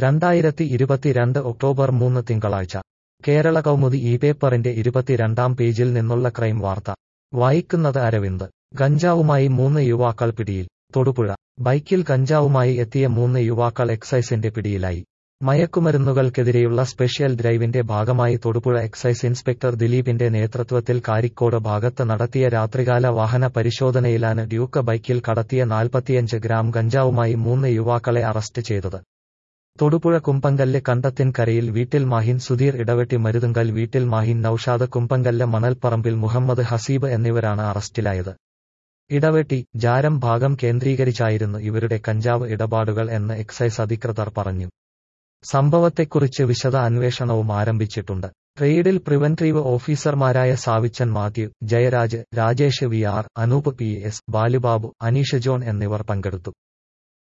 രണ്ടായിരത്തി ഇരുപത്തിരണ്ട് ഒക്ടോബർ മൂന്ന് തിങ്കളാഴ്ച കേരള കൗമുദി ഈ പേപ്പറിന്റെ ഇരുപത്തിരണ്ടാം പേജിൽ നിന്നുള്ള ക്രൈം വാർത്ത വായിക്കുന്നത് അരവിന്ദ് ഗഞ്ചാവുമായി മൂന്ന് യുവാക്കൾ പിടിയിൽ തൊടുപുഴ ബൈക്കിൽ കഞ്ചാവുമായി എത്തിയ മൂന്ന് യുവാക്കൾ എക്സൈസിന്റെ പിടിയിലായി മയക്കുമരുന്നുകൾക്കെതിരെയുള്ള സ്പെഷ്യൽ ഡ്രൈവിന്റെ ഭാഗമായി തൊടുപുഴ എക്സൈസ് ഇൻസ്പെക്ടർ ദിലീപിന്റെ നേതൃത്വത്തിൽ കാരിക്കോട് ഭാഗത്ത് നടത്തിയ രാത്രികാല വാഹന പരിശോധനയിലാണ് ഡ്യൂക്ക് ബൈക്കിൽ കടത്തിയ നാൽപ്പത്തിയഞ്ച് ഗ്രാം ഗഞ്ചാവുമായി മൂന്ന് യുവാക്കളെ അറസ്റ്റ് ചെയ്തത് തൊടുപുഴ കുമ്പങ്കല്ല് കണ്ടത്തിൻകരയിൽ വീട്ടിൽ മാഹിൻ സുധീർ ഇടവെട്ടി മരുതുങ്കൽ വീട്ടിൽ മാഹിൻ നൌഷാദ് കുമ്പങ്കല്ല് മണൽപ്പറമ്പിൽ മുഹമ്മദ് ഹസീബ് എന്നിവരാണ് അറസ്റ്റിലായത് ഇടവെട്ടി ജാരം ഭാഗം കേന്ദ്രീകരിച്ചായിരുന്നു ഇവരുടെ കഞ്ചാവ് ഇടപാടുകൾ എന്ന് എക്സൈസ് അധികൃതർ പറഞ്ഞു സംഭവത്തെക്കുറിച്ച് വിശദ അന്വേഷണവും ആരംഭിച്ചിട്ടുണ്ട് റെയ്ഡിൽ പ്രിവന്റീവ് ഓഫീസർമാരായ Savichan Mathew Jayaraj Rajesh V R Anoop P S Balubabu Aneesh John എന്നിവർ പങ്കെടുത്തു